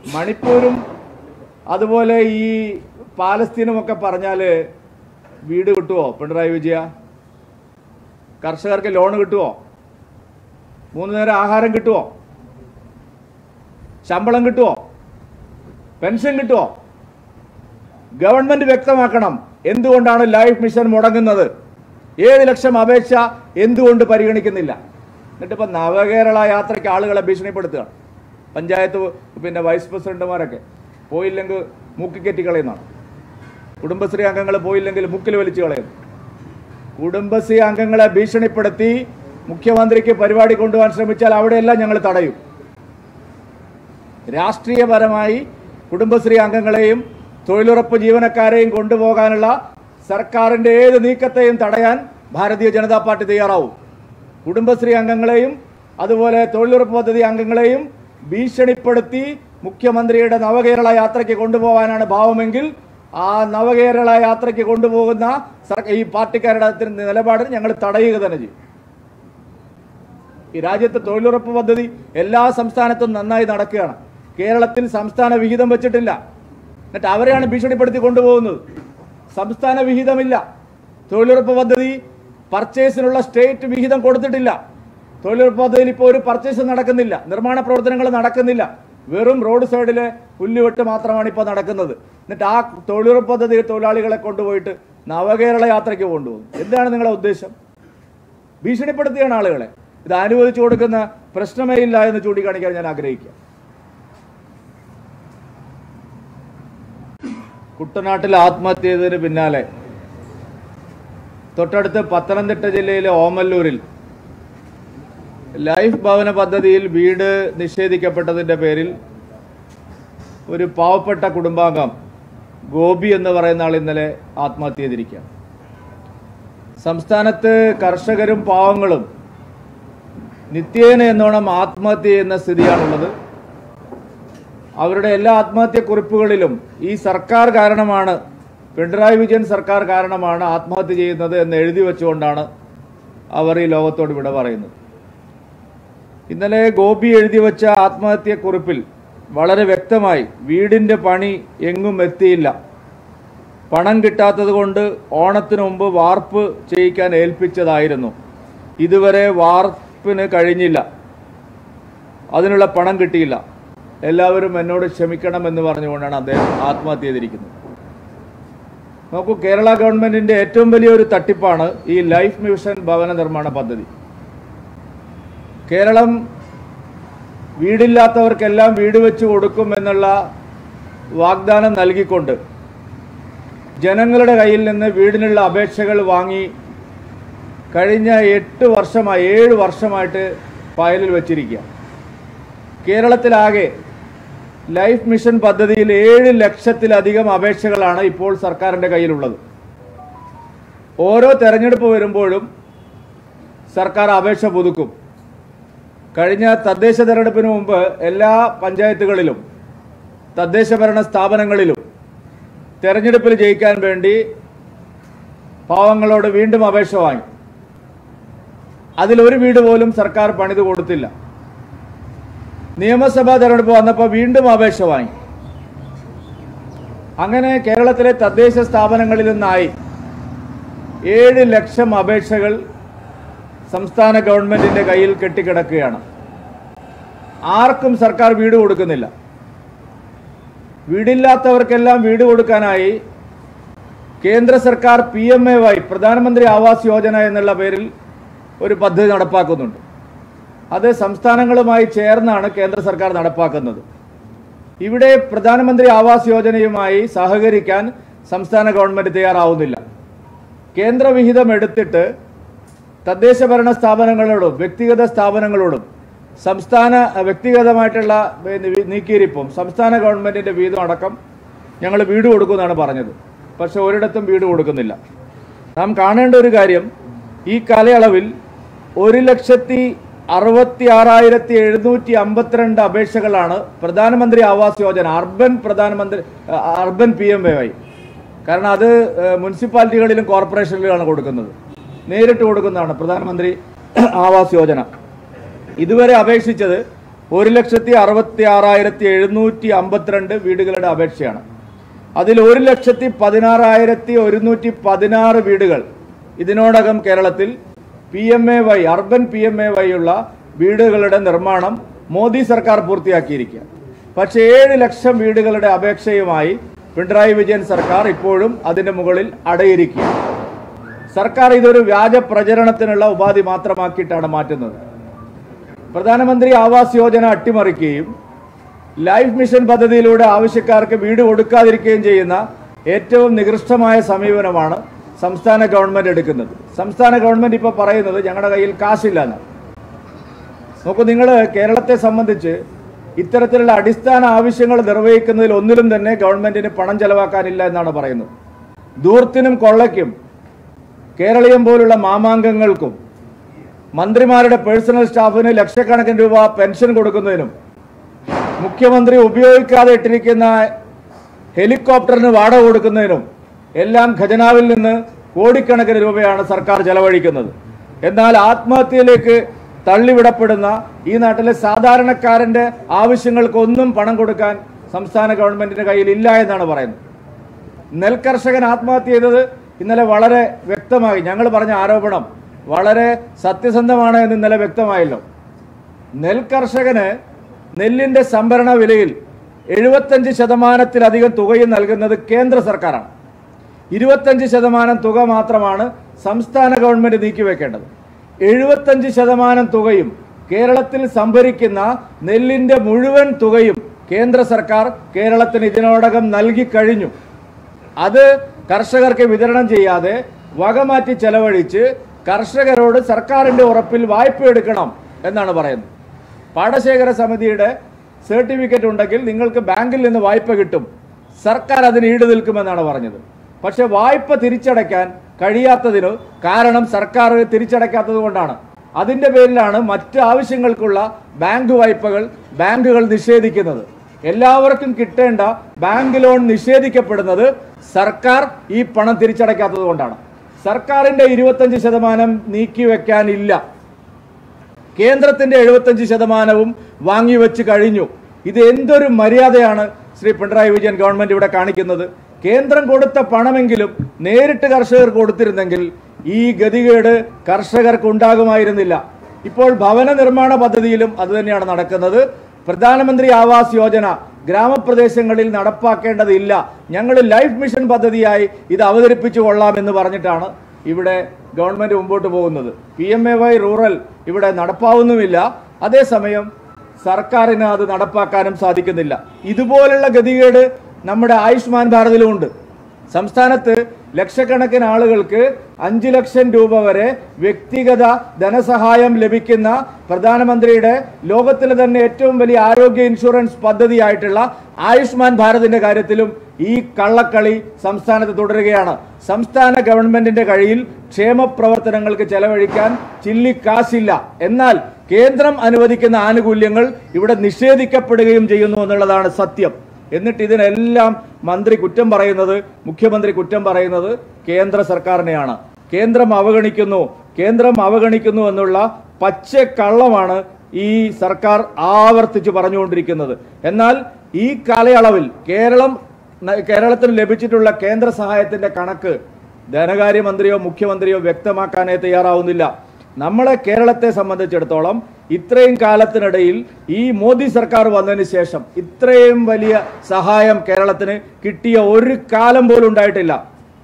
മണിപ്പൂരും അതുപോലെ ഈ പാലസ്തീനും ഒക്കെ പറഞ്ഞാൽ വീട് കിട്ടുമോ പിണറായി വിജയ കർഷകർക്ക് ലോൺ കിട്ടുമോ മൂന്ന് നേരം ആഹാരം കിട്ടുമോ ശമ്പളം കിട്ടുമോ പെൻഷൻ കിട്ടുമോ ഗവൺമെന്റ് വ്യക്തമാക്കണം എന്തുകൊണ്ടാണ് ലൈഫ് മിഷൻ മുടങ്ങുന്നത് ഏഴ് ലക്ഷം അപേക്ഷ എന്തുകൊണ്ട് പരിഗണിക്കുന്നില്ല എന്നിട്ട് ഇപ്പം നവകേരള യാത്രയ്ക്ക് ആളുകളെ ഭീഷണിപ്പെടുത്തുകയാണ് പഞ്ചായത്ത് പിന്നെ വൈസ് പ്രസിഡന്റുമാരൊക്കെ പോയില്ലെങ്കിൽ മൂക്കിക്കെറ്റി കളയുന്നതാണ് കുടുംബശ്രീ അംഗങ്ങൾ പോയില്ലെങ്കിൽ മുക്കിൽ വലിച്ചു കളയുന്നു കുടുംബശ്രീ അംഗങ്ങളെ ഭീഷണിപ്പെടുത്തി മുഖ്യമന്ത്രിക്ക് പരിപാടി കൊണ്ടുപോകാൻ ശ്രമിച്ചാൽ അവിടെയെല്ലാം ഞങ്ങൾ തടയും രാഷ്ട്രീയപരമായി കുടുംബശ്രീ അംഗങ്ങളെയും തൊഴിലുറപ്പ് ജീവനക്കാരെയും കൊണ്ടുപോകാനുള്ള സർക്കാരിൻ്റെ ഏത് നീക്കത്തെയും തടയാൻ ഭാരതീയ ജനതാ പാർട്ടി തയ്യാറാവും കുടുംബശ്രീ അംഗങ്ങളെയും അതുപോലെ തൊഴിലുറപ്പ് പദ്ധതി അംഗങ്ങളെയും ഭീഷണിപ്പെടുത്തി മുഖ്യമന്ത്രിയുടെ നവകേരള യാത്രയ്ക്ക് കൊണ്ടുപോകാനാണ് ഭാവമെങ്കിൽ ആ നവകേരള യാത്രയ്ക്ക് കൊണ്ടുപോകുന്ന സർ- ഈ പാർട്ടിക്കാരുടെ നിലപാടിന് ഞങ്ങൾ തടയുക തന്നെ ചെയ്യും ഈ രാജ്യത്തെ തൊഴിലുറപ്പ് പദ്ധതി എല്ലാ സംസ്ഥാനത്തും നന്നായി നടക്കുകയാണ് കേരളത്തിൽ സംസ്ഥാന വിഹിതം വെച്ചിട്ടില്ല എന്നിട്ട് അവരെയാണ് ഭീഷണിപ്പെടുത്തി കൊണ്ടുപോകുന്നത് സംസ്ഥാന വിഹിതമില്ല തൊഴിലുറപ്പ് പദ്ധതി പർച്ചേസിനുള്ള സ്റ്റേറ്റ് വിഹിതം കൊടുത്തിട്ടില്ല തൊഴിലുറപ്പ് പദ്ധതിയിൽ ഇപ്പോൾ ഒരു പർച്ചേസ് നടക്കുന്നില്ല നിർമ്മാണ പ്രവർത്തനങ്ങൾ നടക്കുന്നില്ല വെറും റോഡ് സൈഡിലെ പുല്ലുവെട്ട് മാത്രമാണ് ഇപ്പോൾ നടക്കുന്നത് എന്നിട്ട് ആ തൊഴിലുറപ്പ് പദ്ധതി തൊഴിലാളികളെ കൊണ്ടുപോയിട്ട് നവകേരള യാത്രയ്ക്ക് കൊണ്ടുപോകും എന്താണ് നിങ്ങളുടെ ഉദ്ദേശം ഭീഷണിപ്പെടുത്തുകയാണ് ആളുകളെ ഇത് അനുവദിച്ചു കൊടുക്കുന്ന പ്രശ്നമേ ഇല്ല എന്ന് ചൂണ്ടിക്കാണിക്കാൻ ഞാൻ ആഗ്രഹിക്കുക കുട്ടനാട്ടിൽ ആത്മഹത്യ ചെയ്തതിന് പിന്നാലെ തൊട്ടടുത്ത് പത്തനംതിട്ട ജില്ലയിലെ ഓമല്ലൂരിൽ ലൈഫ് ഭവന പദ്ധതിയിൽ വീട് നിഷേധിക്കപ്പെട്ടതിൻ്റെ പേരിൽ ഒരു പാവപ്പെട്ട കുടുംബാംഗം ഗോപി എന്ന് പറയുന്ന ആൾ ഇന്നലെ ആത്മഹത്യ ചെയ്തിരിക്കുകയാണ് സംസ്ഥാനത്ത് കർഷകരും പാവങ്ങളും നിത്യേന എന്നോണം ആത്മഹത്യ ചെയ്യുന്ന സ്ഥിതിയാണുള്ളത് അവരുടെ എല്ലാ ആത്മഹത്യ കുറിപ്പുകളിലും ഈ സർക്കാർ കാരണമാണ് പിണറായി വിജയൻ സർക്കാർ കാരണമാണ് ആത്മഹത്യ ചെയ്യുന്നത് എന്ന് എഴുതി വെച്ചുകൊണ്ടാണ് അവർ ഈ ലോകത്തോട് വിട പറയുന്നത് ഇന്നലെ ഗോപി എഴുതി വെച്ച ആത്മഹത്യ കുറിപ്പിൽ വളരെ വ്യക്തമായി വീടിൻ്റെ പണി എങ്ങും എത്തിയില്ല പണം കിട്ടാത്തത് കൊണ്ട് ഓണത്തിന് മുമ്പ് വാർപ്പ് ചെയ്യിക്കാൻ ഏൽപ്പിച്ചതായിരുന്നു ഇതുവരെ വാർപ്പിന് കഴിഞ്ഞില്ല അതിനുള്ള പണം കിട്ടിയില്ല എല്ലാവരും എന്നോട് ക്ഷമിക്കണം എന്ന് പറഞ്ഞുകൊണ്ടാണ് അദ്ദേഹം ആത്മഹത്യ ചെയ്തിരിക്കുന്നത് നോക്കൂ കേരള ഗവൺമെന്റിന്റെ ഏറ്റവും വലിയൊരു തട്ടിപ്പാണ് ഈ ലൈഫ് മിഷൻ ഭവന നിർമ്മാണ പദ്ധതി കേരളം വീടില്ലാത്തവർക്കെല്ലാം വീട് വെച്ച് കൊടുക്കും എന്നുള്ള വാഗ്ദാനം നൽകിക്കൊണ്ട് ജനങ്ങളുടെ കയ്യിൽ നിന്ന് വീടിനുള്ള അപേക്ഷകൾ വാങ്ങി കഴിഞ്ഞ എട്ട് വർഷമായി ഏഴ് വർഷമായിട്ട് ഫയലിൽ വച്ചിരിക്കുക കേരളത്തിലാകെ ലൈഫ് മിഷൻ പദ്ധതിയിൽ ഏഴ് ലക്ഷത്തിലധികം അപേക്ഷകളാണ് ഇപ്പോൾ സർക്കാരിൻ്റെ കയ്യിലുള്ളത് ഓരോ തെരഞ്ഞെടുപ്പ് വരുമ്പോഴും സർക്കാർ അപേക്ഷ പുതുക്കും കഴിഞ്ഞ തദ്ദേശ തെരഞ്ഞെടുപ്പിന് മുമ്പ് എല്ലാ പഞ്ചായത്തുകളിലും തദ്ദേശ ഭരണ സ്ഥാപനങ്ങളിലും തെരഞ്ഞെടുപ്പിൽ ജയിക്കാൻ വേണ്ടി പാവങ്ങളോട് വീണ്ടും അപേക്ഷ വാങ്ങി അതിലൊരു വീട് പോലും സർക്കാർ പണിത് കൊടുത്തില്ല നിയമസഭാ തെരഞ്ഞെടുപ്പ് വന്നപ്പോൾ വീണ്ടും അപേക്ഷ വാങ്ങി അങ്ങനെ കേരളത്തിലെ തദ്ദേശ സ്ഥാപനങ്ങളിൽ നിന്നായി ഏഴ് ലക്ഷം അപേക്ഷകൾ സംസ്ഥാന ഗവൺമെന്റിന്റെ കയ്യിൽ കെട്ടിക്കിടക്കുകയാണ് ആർക്കും സർക്കാർ വീട് കൊടുക്കുന്നില്ല വീടില്ലാത്തവർക്കെല്ലാം വീട് കൊടുക്കാനായി കേന്ദ്ര സർക്കാർ പി എം എ വൈ പ്രധാനമന്ത്രി ആവാസ് യോജന എന്നുള്ള പേരിൽ ഒരു പദ്ധതി നടപ്പാക്കുന്നുണ്ട് അത് സംസ്ഥാനങ്ങളുമായി ചേർന്നാണ് കേന്ദ്ര സർക്കാർ നടപ്പാക്കുന്നത് ഇവിടെ പ്രധാനമന്ത്രി ആവാസ് യോജനയുമായി സഹകരിക്കാൻ സംസ്ഥാന ഗവൺമെന്റ് തയ്യാറാവുന്നില്ല കേന്ദ്ര വിഹിതം എടുത്തിട്ട് തദ്ദേശ ഭരണ സ്ഥാപനങ്ങളോടും വ്യക്തിഗത സ്ഥാപനങ്ങളോടും സംസ്ഥാന അഹ്, വ്യക്തിഗതമായിട്ടുള്ള പിന്നെ വി- നീക്കിയിരിപ്പും സംസ്ഥാന ഗവൺമെന്റിന്റെ വീതം അടക്കം ഞങ്ങൾ വീട് കൊടുക്കുമെന്നാണ് പറഞ്ഞത് പക്ഷെ ഒരിടത്തും വീട് കൊടുക്കുന്നില്ല നാം കാണേണ്ട ഒരു കാര്യം ഈ കാലയളവിൽ ഒരു ലക്ഷത്തി അറുപത്തി ആറായിരത്തി എഴുന്നൂറ്റി അമ്പത്തിരണ്ട് അപേക്ഷകളാണ് പ്രധാനമന്ത്രി ആവാസ് യോജന അർബൻ പ്രധാനമന്ത്രി അഹ്, urban P M A Y കാരണം അത് ഏഹ്, മുനിസിപ്പാലിറ്റികളിലും കോർപ്പറേഷനിലുമാണ് കൊടുക്കുന്നത് നേരിട്ട് കൊടുക്കുന്നതാണ് പ്രധാനമന്ത്രി ആവാസ് യോജന ഇതുവരെ അപേക്ഷിച്ചത് ഒരു ലക്ഷത്തി അറുപത്തി ആറായിരത്തി എഴുന്നൂറ്റി അമ്പത്തിരണ്ട് വീടുകളുടെ അപേക്ഷയാണ് അതിൽ ഒരു ലക്ഷത്തി പതിനാറായിരത്തി ഒരുന്നൂറ്റി പതിനാറ് വീടുകൾ ഇതിനോടകം കേരളത്തിൽ P M A Y urban P M A Y ഉള്ള വീടുകളുടെ നിർമ്മാണം മോദി സർക്കാർ പൂർത്തിയാക്കിയിരിക്കുക പക്ഷേ ഏഴ് ലക്ഷം വീടുകളുടെ അപേക്ഷയുമായി പിണറായി വിജയൻ സർക്കാർ ഇപ്പോഴും അതിന്റെ മുകളിൽ അടയിരിക്കുക സർക്കാർ ഇതൊരു വ്യാജ പ്രചരണത്തിനുള്ള ഉപാധി മാത്രമാക്കിയിട്ടാണ് മാറ്റുന്നത് പ്രധാനമന്ത്രി ആവാസ് യോജന അട്ടിമറിക്കുകയും ലൈഫ് മിഷൻ പദ്ധതിയിലൂടെ ആവശ്യക്കാർക്ക് വീട് കൊടുക്കാതിരിക്കുകയും ചെയ്യുന്ന ഏറ്റവും നികൃഷ്ടമായ സമീപനമാണ് സംസ്ഥാന ഗവൺമെന്റ് എടുക്കുന്നത് സംസ്ഥാന ഗവൺമെന്റ് ഇപ്പോൾ പറയുന്നത് ഞങ്ങളുടെ കയ്യിൽ കാശില്ല എന്നാണ് നോക്കൂ നിങ്ങൾ കേരളത്തെ സംബന്ധിച്ച് ഇത്തരത്തിലുള്ള അടിസ്ഥാന ആവശ്യങ്ങൾ നിർവഹിക്കുന്നതിൽ ഒന്നിലും തന്നെ ഗവൺമെന്റിന് പണം ചെലവാക്കാനില്ല എന്നാണ് പറയുന്നത് ദൂർത്തിനും കൊള്ളയ്ക്കും കേരളീയം പോലുള്ള മാമാങ്കങ്ങൾക്കും മന്ത്രിമാരുടെ പേഴ്സണൽ സ്റ്റാഫിന് ലക്ഷക്കണക്കിന് രൂപ പെൻഷൻ കൊടുക്കുന്നതിനും മുഖ്യമന്ത്രി ഉപയോഗിക്കാതെ ഇട്ടിരിക്കുന്ന ഹെലികോപ്റ്ററിന് വാടക കൊടുക്കുന്നതിനും എല്ലാം ഖജനാവിൽ നിന്ന് കോടിക്കണക്കിന് രൂപയാണ് സർക്കാർ ചെലവഴിക്കുന്നത് എന്നാൽ ആത്മഹത്യയിലേക്ക് തള്ളിവിടപ്പെടുന്ന ഈ നാട്ടിലെ സാധാരണക്കാരന്റെ ആവശ്യങ്ങൾക്കൊന്നും പണം കൊടുക്കാൻ സംസ്ഥാന ഗവൺമെന്റിന്റെ കയ്യിൽ ഇല്ല എന്നാണ് പറയുന്നത് നെൽകർഷകൻ ആത്മഹത്യ ചെയ്തത് ഇന്നലെ വളരെ വ്യക്തമായി ഞങ്ങൾ പറഞ്ഞ ആരോപണം വളരെ സത്യസന്ധമാണ് എന്ന് ഇന്നലെ വ്യക്തമായല്ലോ നെൽകർഷകന് നെല്ലിന്റെ സംഭരണ വിലയിൽ എഴുപത്തഞ്ച് ശതമാനത്തിലധികം തുകയും നൽകുന്നത് കേന്ദ്ര സർക്കാരാണ് ഇരുപത്തഞ്ച് ശതമാനം തുക മാത്രമാണ് സംസ്ഥാന ഗവൺമെന്റ് നീക്കിവെക്കേണ്ടത് എഴുപത്തഞ്ച് ശതമാനം തുകയും കേരളത്തിൽ സംഭരിക്കുന്ന നെല്ലിന്റെ മുഴുവൻ തുകയും കേന്ദ്ര സർക്കാർ കേരളത്തിന് ഇതിനോടകം നൽകി കഴിഞ്ഞു അത് കർഷകർക്ക് വിതരണം ചെയ്യാതെ വകമാറ്റി ചെലവഴിച്ച് കർഷകരോട് സർക്കാരിന്റെ ഉറപ്പിൽ വായ്പ എടുക്കണം എന്നാണ് പറയുന്നത് പാടശേഖര സമിതിയുടെ സർട്ടിഫിക്കറ്റ് ഉണ്ടെങ്കിൽ നിങ്ങൾക്ക് ബാങ്കിൽ നിന്ന് വായ്പ കിട്ടും സർക്കാർ അതിന് ഈട് നിൽക്കുമെന്നാണ് പറഞ്ഞത് പക്ഷെ വായ്പ തിരിച്ചടയ്ക്കാൻ കഴിയാത്തതിന് കാരണം സർക്കാർ തിരിച്ചടയ്ക്കാത്തത് കൊണ്ടാണ് അതിന്റെ പേരിലാണ് മറ്റ് ആവശ്യങ്ങൾക്കുള്ള ബാങ്ക് വായ്പകൾ ബാങ്കുകൾ നിഷേധിക്കുന്നത് എല്ലാവർക്കും കിട്ടേണ്ട ബാങ്ക് ലോൺ നിഷേധിക്കപ്പെടുന്നത് സർക്കാർ ഈ പണം തിരിച്ചടയ്ക്കാത്തത് കൊണ്ടാണ് സർക്കാരിന്റെ ഇരുപത്തഞ്ച് ശതമാനം നീക്കിവെക്കാനില്ല കേന്ദ്രത്തിന്റെ എഴുപത്തഞ്ച് ശതമാനവും വാങ്ങിവെച്ച് കഴിഞ്ഞു ഇത് എന്തൊരു മര്യാദയാണ് ശ്രീ പിണറായി വിജയൻ ഗവൺമെന്റ് ഇവിടെ കാണിക്കുന്നത് കേന്ദ്രം കൊടുത്ത പണമെങ്കിലും നേരിട്ട് കർഷകർക്ക് കൊടുത്തിരുന്നെങ്കിൽ ഈ ഗതികേട് കർഷകർക്ക് ഉണ്ടാകുമായിരുന്നില്ല ഇപ്പോൾ ഭവന നിർമ്മാണ പദ്ധതിയിലും അതുതന്നെയാണ് നടക്കുന്നത് പ്രധാനമന്ത്രി ആവാസ് യോജന ഗ്രാമപ്രദേശങ്ങളിൽ നടപ്പാക്കേണ്ടതില്ല ഞങ്ങൾ ലൈഫ് മിഷൻ പദ്ധതിയായി ഇത് അവതരിപ്പിച്ചു കൊള്ളാം എന്ന് പറഞ്ഞിട്ടാണ് ഇവിടെ ഗവൺമെന്റ് മുമ്പോട്ട് പോകുന്നത് P M A Y rural ഇവിടെ നടപ്പാവുന്നുമില്ല അതേസമയം സർക്കാരിന് അത് നടപ്പാക്കാനും സാധിക്കുന്നില്ല ഇതുപോലുള്ള ഗതികേട് നമ്മുടെ ആയുഷ്മാൻ ഭാരതിലും ഉണ്ട് സംസ്ഥാനത്ത് ലക്ഷക്കണക്കിന് ആളുകൾക്ക് അഞ്ചു ലക്ഷം രൂപ വരെ വ്യക്തിഗത ധനസഹായം ലഭിക്കുന്ന പ്രധാനമന്ത്രിയുടെ ലോകത്തിലെ തന്നെ ഏറ്റവും വലിയ ആരോഗ്യ ഇൻഷുറൻസ് പദ്ധതിയായിട്ടുള്ള ആയുഷ്മാൻ ഭാരതിന്റെ കാര്യത്തിലും ഈ കള്ളക്കളി സംസ്ഥാനത്ത് തുടരുകയാണ് സംസ്ഥാന ഗവൺമെന്റിന്റെ കയ്യിൽ ക്ഷേമ പ്രവർത്തനങ്ങൾക്ക് ചെലവഴിക്കാൻ ചില്ലിക്കാശില്ല എന്നാൽ കേന്ദ്രം അനുവദിക്കുന്ന ആനുകൂല്യങ്ങൾ ഇവിടെ നിഷേധിക്കപ്പെടുകയും ചെയ്യുന്നു എന്നുള്ളതാണ് സത്യം എന്നിട്ട് ഇതിനെല്ലാം മന്ത്രി കുറ്റം പറയുന്നത് മുഖ്യമന്ത്രി കുറ്റം പറയുന്നത് കേന്ദ്ര സർക്കാരിനെയാണ് കേന്ദ്രം അവഗണിക്കുന്നു കേന്ദ്രം അവഗണിക്കുന്നു എന്നുള്ള പച്ചക്കള്ളമാണ് ഈ സർക്കാർ ആവർത്തിച്ച് പറഞ്ഞുകൊണ്ടിരിക്കുന്നത് എന്നാൽ ഈ കാലയളവിൽ കേരളം ന- കേരളത്തിന് ലഭിച്ചിട്ടുള്ള കേന്ദ്ര സഹായത്തിന്റെ കണക്ക് ധനകാര്യമന്ത്രിയോ മുഖ്യമന്ത്രിയോ വ്യക്തമാക്കാനേ തയ്യാറാവുന്നില്ല നമ്മളെ കേരളത്തെ സംബന്ധിച്ചിടത്തോളം ഇത്രയും കാലത്തിനിടയിൽ ഈ മോദി സർക്കാർ വന്നതിന് ശേഷം ഇത്രയും വലിയ സഹായം കേരളത്തിന് കിട്ടിയ ഒരു കാലം പോലും ഉണ്ടായിട്ടില്ല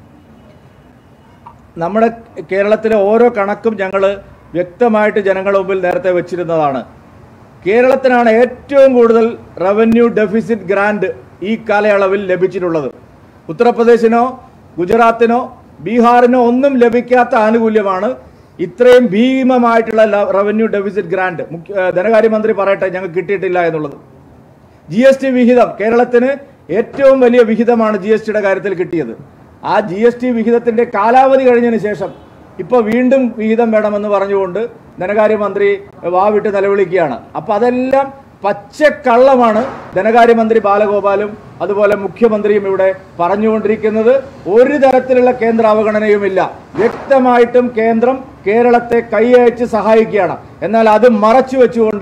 നമ്മുടെ കേരളത്തിലെ ഓരോ കണക്കും ഞങ്ങൾ വ്യക്തമായിട്ട് ജനങ്ങളുടെ മുമ്പിൽ നേരത്തെ വെച്ചിരുന്നതാണ് കേരളത്തിനാണ് ഏറ്റവും കൂടുതൽ റവന്യൂ ഡെഫിസിറ്റ് ഗ്രാന്റ് ഈ കാലയളവിൽ ലഭിച്ചിട്ടുള്ളത് ഉത്തർപ്രദേശിനോ ഗുജറാത്തിനോ ബീഹാറിനോ ഒന്നും ലഭിക്കാത്ത ആനുകൂല്യമാണ് ഇത്രയും ഭീമമായിട്ടുള്ള റവന്യൂ ഡെഫിസിറ്റ് ഗ്രാന്റ് മുഖ്യ ഏഹ് ധനകാര്യമന്ത്രി പറയട്ടെ ഞങ്ങൾക്ക് കിട്ടിയിട്ടില്ല എന്നുള്ളത് ജി എസ് ടി വിഹിതം കേരളത്തിന് ഏറ്റവും വലിയ വിഹിതമാണ് ജി എസ് ടിയുടെ കാര്യത്തിൽ കിട്ടിയത് ആ ജി എസ് ടി വിഹിതത്തിന്റെ കാലാവധി കഴിഞ്ഞതിന് ശേഷം ഇപ്പൊ വീണ്ടും വിഹിതം വേണമെന്ന് പറഞ്ഞുകൊണ്ട് ധനകാര്യമന്ത്രി വാവിട്ട് നിലവിളിക്കുകയാണ് അപ്പൊ അതെല്ലാം പച്ചക്കള്ളമാണ് ധനകാര്യമന്ത്രി ബാലഗോപാലും അതുപോലെ മുഖ്യമന്ത്രിയും ഇവിടെ പറഞ്ഞുകൊണ്ടിരിക്കുന്നത് ഒരു തരത്തിലുള്ള കേന്ദ്ര അവഗണനയുമില്ല വ്യക്തമായിട്ടും കേന്ദ്രം കേരളത്തെ കൈയച്ച് സഹായിക്കുകയാണ് എന്നാൽ അത് മറച്ചു വെച്ചുകൊണ്ട്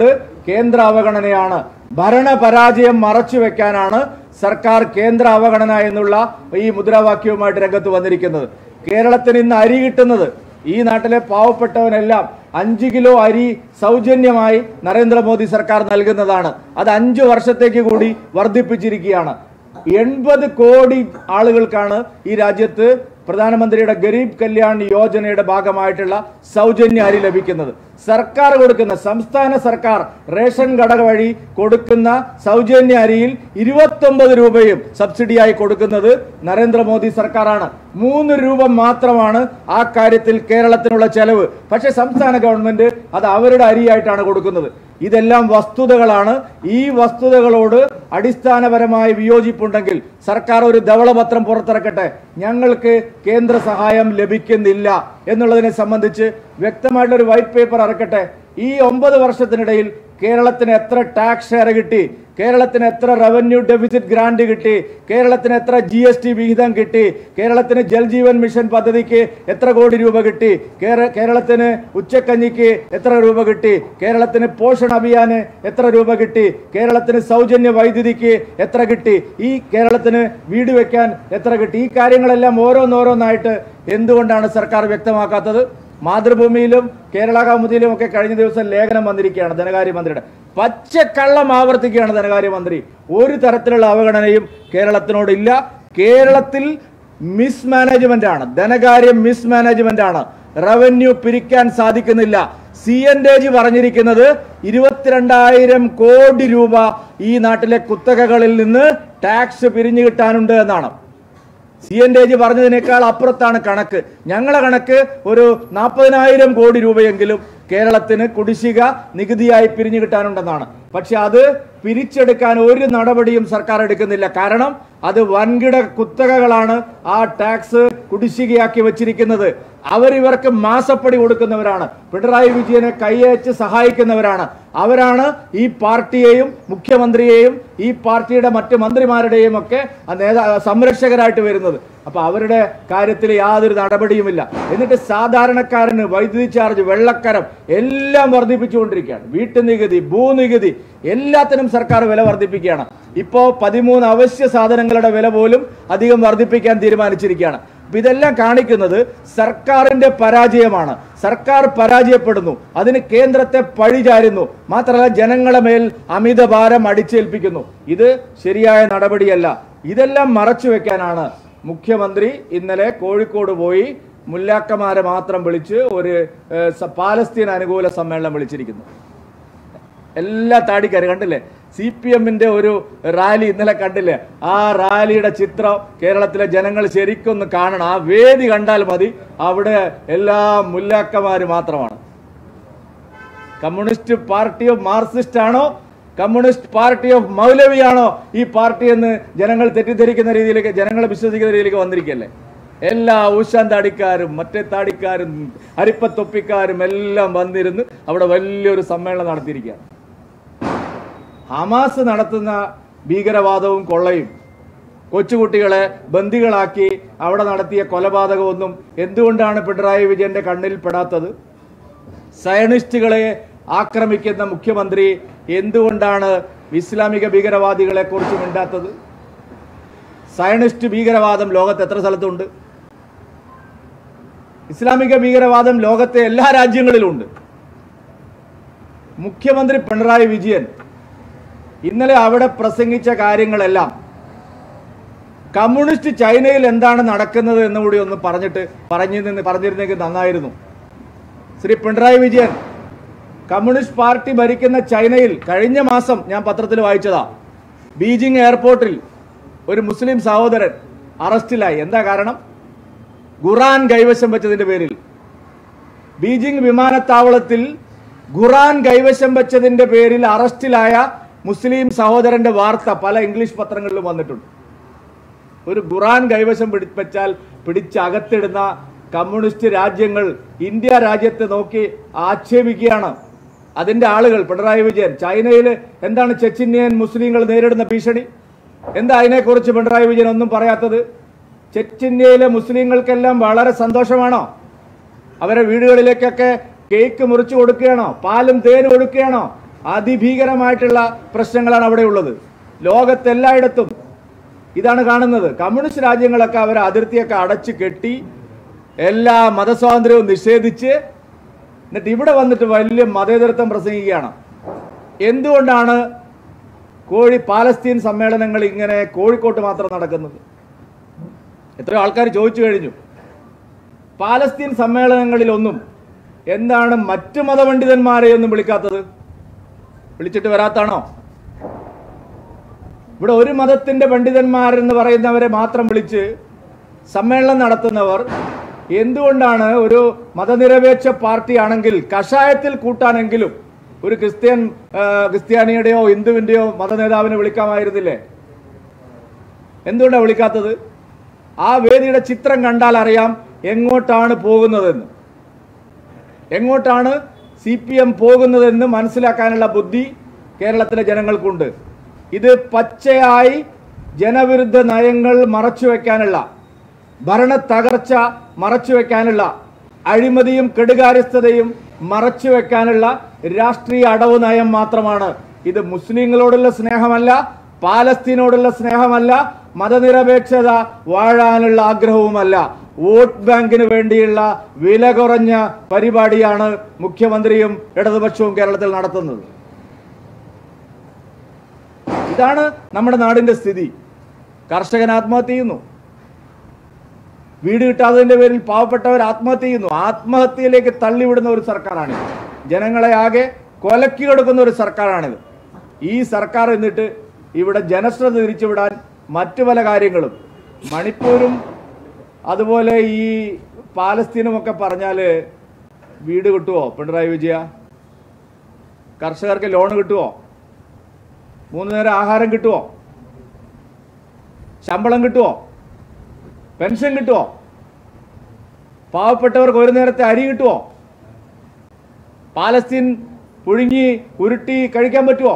കേന്ദ്ര അവഗണനയാണ് ഭരണ പരാജയം മറച്ചു വെക്കാനാണ് സർക്കാർ കേന്ദ്ര അവഗണന എന്നുള്ള ഈ മുദ്രാവാക്യവുമായിട്ട് രംഗത്ത് വന്നിരിക്കുന്നത് കേരളത്തിന് ഇന്ന് അരി കിട്ടുന്നത് ഈ നാട്ടിലെ പാവപ്പെട്ടവനെല്ലാം അഞ്ച് കിലോ അരി സൗജന്യമായി നരേന്ദ്രമോദി സർക്കാർ നൽകുന്നതാണ് അത് അഞ്ചു വർഷത്തേക്ക് കൂടി വർദ്ധിപ്പിച്ചിരിക്കുകയാണ് എൺപത് കോടി ആളുകൾക്കാണ് ഈ രാജ്യത്ത് പ്രധാനമന്ത്രിയുടെ ഗരീബ് കല്യാൺ യോജനയുടെ ഭാഗമായിട്ടുള്ള സൗജന്യ അരി ലഭിക്കുന്നത് സർക്കാർ കൊടുക്കുന്ന സംസ്ഥാന സർക്കാർ റേഷൻ കട വഴി കൊടുക്കുന്ന സൗജന്യ അരിയിൽ ഇരുപത്തൊമ്പത് രൂപയും സബ്സിഡിയായി കൊടുക്കുന്നത് നരേന്ദ്രമോദി സർക്കാരാണ് മൂന്ന് രൂപ മാത്രമാണ് ആ കാര്യത്തിൽ കേരളത്തിനുള്ള ചെലവ് പക്ഷേ സംസ്ഥാന ഗവൺമെന്റ് അത് അവരുടെ അരിയായിട്ടാണ് കൊടുക്കുന്നത് ഇതെല്ലാം വസ്തുതകളാണ് ഈ വസ്തുതകളോട് അടിസ്ഥാനപരമായ വിയോജിപ്പുണ്ടെങ്കിൽ സർക്കാർ ഒരു ധവളപത്രം പുറത്തിറക്കട്ടെ ഞങ്ങൾക്ക് കേന്ദ്ര സഹായം ലഭിക്കുന്നില്ല എന്നുള്ളതിനെ സംബന്ധിച്ച് വ്യക്തമായിട്ടുള്ള ഒരു വൈറ്റ് പേപ്പർ ഇറക്കട്ടെ ഈ ഒമ്പത് വർഷത്തിനിടയിൽ കേരളത്തിന് എത്ര ടാക്സ് ഷെയർ കിട്ടി കേരളത്തിന് എത്ര റവന്യൂ ഡെഫിസിറ്റ് ഗ്രാന്റ് കിട്ടി കേരളത്തിന് എത്ര ജി എസ് ടി വിഹിതം കിട്ടി കേരളത്തിന് ജൽജീവൻ മിഷൻ പദ്ധതിക്ക് എത്ര കോടി രൂപ കിട്ടി കേര- കേരളത്തിന് ഉച്ചക്കഞ്ഞിക്ക് എത്ര രൂപ കിട്ടി കേരളത്തിന് പോഷൺ അഭിയാന് എത്ര രൂപ കിട്ടി കേരളത്തിന് സൗജന്യ വൈദ്യുതിക്ക് എത്ര കിട്ടി ഈ കേരളത്തിന് വീട് വെക്കാൻ എത്ര കിട്ടി ഈ കാര്യങ്ങളെല്ലാം ഓരോന്നോരോന്നായിട്ട് എന്തുകൊണ്ടാണ് സർക്കാർ വ്യക്തമാക്കാത്തത് മാതൃഭൂമിയിലും കേരള കൗമുദിയിലും ഒക്കെ കഴിഞ്ഞ ദിവസം ലേഖനം വന്നിരിക്കുകയാണ് ധനകാര്യമന്ത്രിയുടെ പച്ചക്കള്ളം ആവർത്തിക്കുകയാണ് ധനകാര്യമന്ത്രി ഒരു തരത്തിലുള്ള അവഗണനയും കേരളത്തിനോടില്ല കേരളത്തിൽ മിസ്മാനേജ്മെന്റ് ആണ് ധനകാര്യം മിസ്മാനേജ്മെന്റ് ആണ് റവന്യൂ പിരിക്കാൻ സാധിക്കുന്നില്ല സി എൻ ജി പറഞ്ഞിരിക്കുന്നത് ഇരുപത്തിരണ്ടായിരം കോടി രൂപ ഈ നാട്ടിലെ കുത്തകകളിൽ നിന്ന് ടാക്സ് പിരിഞ്ഞു കിട്ടാനുണ്ട് എന്നാണ് സി എൻ ഡി പറഞ്ഞതിനേക്കാൾ അപ്പുറത്താണ് കണക്ക് ഞങ്ങളെ കണക്ക് ഒരു നാൽപ്പതിനായിരം കോടി രൂപയെങ്കിലും കേരളത്തിന് കുടിശ്ശിക നികുതിയായി പിരിഞ്ഞു കിട്ടാനുണ്ടെന്നാണ് പക്ഷെ അത് പിരിച്ചെടുക്കാൻ ഒരു നടപടിയും സർക്കാർ എടുക്കുന്നില്ല കാരണം അത് വൻകിട കുത്തകകളാണ് ആ ടാക്സ് കുടിശ്ശികയാക്കി വെച്ചിരിക്കുന്നത് അവരിവർക്ക് മാസപ്പടി കൊടുക്കുന്നവരാണ് പിണറായി വിജയനെ കൈയച്ച് സഹായിക്കുന്നവരാണ് അവരാണ് ഈ പാർട്ടിയെയും മുഖ്യമന്ത്രിയെയും ഈ പാർട്ടിയുടെ മറ്റ് മന്ത്രിമാരുടെയും ഒക്കെ ആ നേതാ സംരക്ഷകരായിട്ട് വരുന്നത് അപ്പൊ അവരുടെ കാര്യത്തിൽ യാതൊരു നടപടിയുമില്ല എന്നിട്ട് സാധാരണക്കാരന് വൈദ്യുതി ചാർജ് വെള്ളക്കരം എല്ലാം വർദ്ധിപ്പിച്ചുകൊണ്ടിരിക്കുകയാണ് വീട്ടുനികുതി ഭൂനികുതി എല്ലാത്തിനും സർക്കാർ വില വർദ്ധിപ്പിക്കുകയാണ് ഇപ്പോ പതിമൂന്ന് അവശ്യ സാധനങ്ങളുടെ വില പോലും അധികം വർദ്ധിപ്പിക്കാൻ തീരുമാനിച്ചിരിക്കുകയാണ് അപ്പൊ ഇതെല്ലാം കാണിക്കുന്നത് സർക്കാരിന്റെ പരാജയമാണ് സർക്കാർ പരാജയപ്പെടുന്നു അതിന് കേന്ദ്രത്തെ പഴിചാരുന്നു മാത്രമല്ല ജനങ്ങളെ മേൽ അമിത ഭാരം അടിച്ചേൽപ്പിക്കുന്നു ഇത് ശരിയായ നടപടിയല്ല ഇതെല്ലാം മറച്ചു വെക്കാനാണ് മുഖ്യമന്ത്രി ഇന്നലെ കോഴിക്കോട് പോയി മുല്ലാക്കമാരെ മാത്രം വിളിച്ച് ഒരു ഏഹ്, സ- പാലസ്തീൻ അനുകൂല സമ്മേളനം വിളിച്ചിരിക്കുന്നു എല്ലാ താടിക്കാര് കണ്ടില്ലേ സി പി എമ്മിന്റെ ഒരു റാലി ഇന്നലെ കണ്ടില്ലേ ആ റാലിയുടെ ചിത്രം കേരളത്തിലെ ജനങ്ങൾ ശരിക്കൊന്ന് കാണണം ആ വേദി കണ്ടാൽ മതി അവിടെ എല്ലാ മുല്ലാക്കമാര് മാത്രമാണ് കമ്മ്യൂണിസ്റ്റ് പാർട്ടി ഓഫ് മാർക്സിസ്റ്റ് ആണോ കമ്മ്യൂണിസ്റ്റ് പാർട്ടി ഓഫ് മൗലവിയാണോ ഈ പാർട്ടി എന്ന് ജനങ്ങൾ തെറ്റിദ്ധരിക്കുന്ന രീതിയിലേക്ക് ജനങ്ങളെ വിശ്വസിക്കുന്ന രീതിയിലേക്ക് വന്നിരിക്കല്ലേ എല്ലാ ഊശാൻ താടിക്കാരും മറ്റേ താടിക്കാരും അരിപ്പത്തൊപ്പിക്കാരും എല്ലാം വന്നിരുന്ന് അവിടെ വലിയൊരു സമ്മേളനം നടത്തിയിരിക്കുകയാണ് ഹമാസ് നടത്തുന്ന ഭീകരവാദവും കൊള്ളയും കൊച്ചുകുട്ടികളെ ബന്ദികളാക്കി അവിടെ നടത്തിയ കൊലപാതകമൊന്നും എന്തുകൊണ്ടാണ് പിണറായി വിജയന്റെ കണ്ണിൽ പെടാത്തത് സയണിസ്റ്റുകളെ ആക്രമിക്കുന്ന മുഖ്യമന്ത്രി എന്തുകൊണ്ടാണ് ഇസ്ലാമിക ഭീകരവാദികളെ കുറിച്ച് മിണ്ടാത്തത് സയണിസ്റ്റ് ഭീകരവാദം ലോകത്ത് എത്ര സ്ഥലത്തുണ്ട് ഇസ്ലാമിക ഭീകരവാദം ലോകത്തെ എല്ലാ രാജ്യങ്ങളിലും ഉണ്ട് മുഖ്യമന്ത്രി പിണറായി വിജയൻ ഇന്നലെ അവിടെ പ്രസംഗിച്ച കാര്യങ്ങളെല്ലാം കമ്മ്യൂണിസ്റ്റ് ചൈനയിൽ എന്താണ് നടക്കുന്നത് എന്ന് കൂടി ഒന്ന് പറഞ്ഞിട്ട് പറഞ്ഞു പറഞ്ഞിരുന്നെങ്കിൽ നന്നായിരുന്നു ശ്രീ പിണറായി വിജയൻ കമ്മ്യൂണിസ്റ്റ് പാർട്ടി ഭരിക്കുന്ന ചൈനയിൽ കഴിഞ്ഞ മാസം ഞാൻ പത്രത്തിൽ വായിച്ചതാ ബീജിംഗ് എയർപോർട്ടിൽ ഒരു മുസ്ലിം സഹോദരൻ അറസ്റ്റിലായി എന്താ കാരണം ഖുറാൻ കൈവശം വെച്ചതിന്റെ പേരിൽ ബീജിംഗ് വിമാനത്താവളത്തിൽ ഖുറാൻ കൈവശം വെച്ചതിന്റെ പേരിൽ അറസ്റ്റിലായ മുസ്ലിം സഹോദരന്റെ വാർത്ത പല ഇംഗ്ലീഷ് പത്രങ്ങളിലും വന്നിട്ടുണ്ട് ഒരു ഖുറാൻ കൈവശം പിടി വെച്ചാൽ പിടിച്ച് അകത്തിടുന്ന കമ്മ്യൂണിസ്റ്റ് രാജ്യങ്ങൾ ഇന്ത്യ രാജ്യത്തെ നോക്കി ആക്ഷേപിക്കുകയാണ് അതിന്റെ ആളുകൾ പിണറായി വിജയൻ ചൈനയിൽ എന്താണ് ചെച്ചിന്യൻ മുസ്ലിങ്ങൾ നേരിടുന്ന ഭീഷണി എന്താ അതിനെക്കുറിച്ച് പിണറായി വിജയൻ ഒന്നും പറയാത്തത് ചെച്ചിന്യയിലെ മുസ്ലിങ്ങൾക്കെല്ലാം വളരെ സന്തോഷമാണോ അവരെ വീടുകളിലേക്കൊക്കെ കേക്ക് മുറിച്ചു കൊടുക്കുകയാണോ പാലും തേനും കൊടുക്കുകയാണോ അതിഭീകരമായിട്ടുള്ള പ്രശ്നങ്ങളാണ് അവിടെ ഉള്ളത് ലോകത്തെല്ലായിടത്തും ഇതാണ് കാണുന്നത് കമ്മ്യൂണിസ്റ്റ് രാജ്യങ്ങളൊക്കെ അവരെ അതിർത്തിയൊക്കെ അടച്ചു കെട്ടി എല്ലാ മതസ്വാതന്ത്ര്യവും നിഷേധിച്ച് എന്നിട്ട് ഇവിടെ വന്നിട്ട് വലിയ മതേതരത്വം പ്രസംഗിക്കുകയാണ് എന്തുകൊണ്ടാണ് കോഴി പാലസ്തീൻ സമ്മേളനങ്ങൾ ഇങ്ങനെ കോഴിക്കോട്ട് മാത്രം നടക്കുന്നത് എത്രയോ ആൾക്കാർ ചോദിച്ചു കഴിഞ്ഞു പാലസ്തീൻ സമ്മേളനങ്ങളിലൊന്നും എന്താണ് മറ്റു മതപണ്ഡിതന്മാരെ ഒന്നും വിളിക്കാത്തത് വിളിച്ചിട്ട് വരാത്താണോ ഇവിടെ ഒരു മതത്തിന്റെ പണ്ഡിതന്മാരെന്ന് പറയുന്നവരെ മാത്രം വിളിച്ച് സമ്മേളനം നടത്തുന്നവർ എന്തുകൊണ്ടാണ് ഒരു മതനിരപേക്ഷ പാർട്ടി ആണെങ്കിൽ കഷായത്തിൽ കൂട്ടാനെങ്കിലും ഒരു ക്രിസ്ത്യൻ ആ, ക്രിസ്ത്യാനിയുടെയോ ഹിന്ദുവിന്റെയോ മതനേതാവിനെ വിളിക്കാമായിരുന്നില്ലേ എന്തുകൊണ്ടാണ് വിളിക്കാത്തത് ആ വേദിയുടെ ചിത്രം കണ്ടാൽ അറിയാം എങ്ങോട്ടാണ് പോകുന്നതെന്ന് എങ്ങോട്ടാണ് സി പി എം പോകുന്നതെന്ന് മനസ്സിലാക്കാനുള്ള ബുദ്ധി കേരളത്തിലെ ജനങ്ങൾക്കുണ്ട് ഇത് പച്ചയായി ജനവിരുദ്ധ നയങ്ങൾ മറച്ചുവെക്കാനുള്ള ഭരണ തകർച്ച മറച്ചുവെക്കാനുള്ള അഴിമതിയും കെടുകാര്യസ്ഥതയും മറച്ചുവെക്കാനുള്ള രാഷ്ട്രീയ അടവ് നയം മാത്രമാണ് ഇത് മുസ്ലിങ്ങളോടുള്ള സ്നേഹമല്ല പാലസ്തീനോടുള്ള സ്നേഹമല്ല മതനിരപേക്ഷത വാഴാനുള്ള ആഗ്രഹവുമല്ല വോട്ട് ബാങ്കിന് വേണ്ടിയുള്ള വില കുറഞ്ഞ പരിപാടിയാണ് മുഖ്യമന്ത്രിയും ഇടതുപക്ഷവും കേരളത്തിൽ നടത്തുന്നത് ഇതാണ് നമ്മുടെ നാടിന്റെ സ്ഥിതി കർഷകൻ ആത്മഹത്യ ചെയ്യുന്നു വീട് കിട്ടാത്തതിന്റെ പേരിൽ പാവപ്പെട്ടവർ ആത്മഹത്യ ചെയ്യുന്നു ആത്മഹത്യയിലേക്ക് തള്ളിവിടുന്ന ഒരു സർക്കാരാണിത് ജനങ്ങളെ ആകെ കൊലക്കി കൊടുക്കുന്ന ഒരു സർക്കാരാണിത് ഈ സർക്കാർ എന്നിട്ട് ഇവിടെ ജനശ്രദ്ധ തിരിച്ചുവിടാൻ മറ്റു പല കാര്യങ്ങളും മണിപ്പൂരും അതുപോലെ ഈ പാലസ്തീനും ഒക്കെ പറഞ്ഞാൽ വീട് കിട്ടുമോ പിണറായി വിജയ കർഷകർക്ക് ലോൺ കിട്ടുമോ മൂന്ന് നേരം ആഹാരം കിട്ടുമോ ശമ്പളം കിട്ടുമോ പെൻഷൻ കിട്ടുമോ പാവപ്പെട്ടവർക്ക് ഒരു നേരത്തെ അരി കിട്ടുമോ പാലസ്തീൻ പുഴുങ്ങി ഉരുട്ടി കഴിക്കാൻ പറ്റുമോ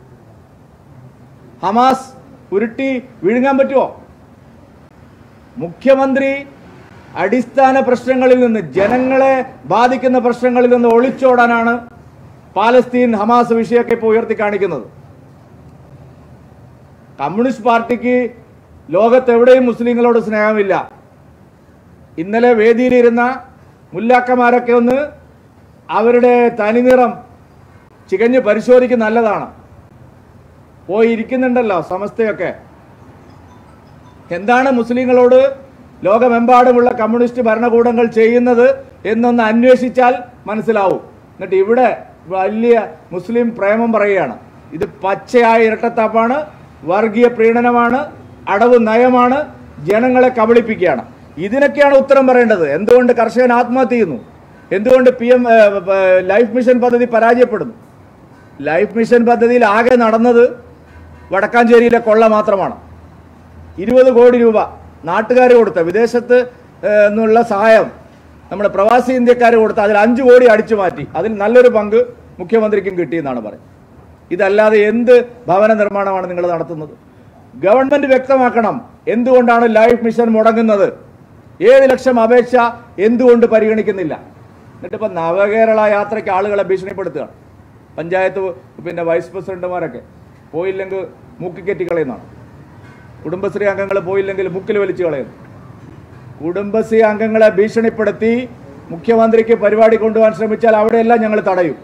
ഹമാസ് ഉരുട്ടി വിഴുങ്ങാൻ പറ്റുമോ മുഖ്യമന്ത്രി അടിസ്ഥാന പ്രശ്നങ്ങളിൽ നിന്ന് ജനങ്ങളെ ബാധിക്കുന്ന പ്രശ്നങ്ങളിൽ നിന്ന് ഒളിച്ചോടാനാണ് പാലസ്തീൻ ഹമാസ് വിഷയമൊക്കെ ഇപ്പോൾ ഉയർത്തി കാണിക്കുന്നത് കമ്മ്യൂണിസ്റ്റ് പാർട്ടിക്ക് ലോകത്തെവിടെയും മുസ്ലിങ്ങളോട് സ്നേഹമില്ല ഇന്നലെ വേദിയിലിരുന്ന മുല്ലാക്കന്മാരൊക്കെ ഒന്ന് അവരുടെ തനിനിറം ചികഞ്ഞ് പരിശോധിക്കുന്ന നല്ലതാണ് പോയി ഇരിക്കുന്നുണ്ടല്ലോ സമസ്തയൊക്കെ എന്താണ് മുസ്ലിങ്ങളോട് ലോകമെമ്പാടുമുള്ള കമ്മ്യൂണിസ്റ്റ് ഭരണകൂടങ്ങൾ ചെയ്യുന്നത് എന്നൊന്ന് അന്വേഷിച്ചാൽ മനസ്സിലാവും എന്നിട്ട് ഇവിടെ വലിയ മുസ്ലിം പ്രേമം പറയുകയാണ് ഇത് പച്ചയായ ഇരട്ടത്താപ്പാണ് വർഗീയ പ്രീണനമാണ് അടവ് നയമാണ് ജനങ്ങളെ കബളിപ്പിക്കുകയാണ് ഇതിനൊക്കെയാണ് ഉത്തരം പറയേണ്ടത് എന്തുകൊണ്ട് കർഷകൻ ആത്മഹത്യ ചെയ്യുന്നു എന്തുകൊണ്ട് പി എം ലൈഫ് മിഷൻ പദ്ധതി പരാജയപ്പെടുന്നു ലൈഫ് മിഷൻ പദ്ധതിയിൽ ആകെ നടന്നത് വടക്കാഞ്ചേരിയിലെ കൊള്ള മാത്രമാണ് ഇരുപത് കോടി രൂപ നാട്ടുകാർ കൊടുത്ത വിദേശത്ത് ഏഹ്, നിന്നുള്ള സഹായം നമ്മുടെ പ്രവാസി ഇന്ത്യക്കാർ കൊടുത്ത അതിൽ അഞ്ച് കോടി അടിച്ചു മാറ്റി അതിൽ നല്ലൊരു പങ്ക് മുഖ്യമന്ത്രിക്കും കിട്ടിയെന്നാണ് പറയുന്നത് ഇതല്ലാതെ എന്ത് ഭവന നിർമ്മാണമാണ് നിങ്ങൾ നടത്തുന്നത് ഗവൺമെന്റ് വ്യക്തമാക്കണം എന്തുകൊണ്ടാണ് ലൈഫ് മിഷൻ മുടങ്ങുന്നത് ഏഴ് ലക്ഷം അപേക്ഷ എന്തുകൊണ്ട് പരിഗണിക്കുന്നില്ല എന്നിട്ടിപ്പോൾ നവകേരള യാത്രയ്ക്ക് ആളുകളെ ഭീഷണിപ്പെടുത്തുകയാണ് പഞ്ചായത്ത് പിന്നെ വൈസ് പ്രസിഡന്റുമാരൊക്കെ പോയില്ലെങ്കിൽ മൂക്കിക്കെറ്റി കളയുന്നതാണ് കുടുംബശ്രീ അംഗങ്ങൾ പോയില്ലെങ്കിൽ മുക്കിൽ വലിച്ചു കളയുന്നു കുടുംബശ്രീ അംഗങ്ങളെ ഭീഷണിപ്പെടുത്തി മുഖ്യമന്ത്രിക്ക് പരിപാടി കൊണ്ടുപോകാൻ ശ്രമിച്ചാൽ അവിടെയെല്ലാം ഞങ്ങൾ തടയും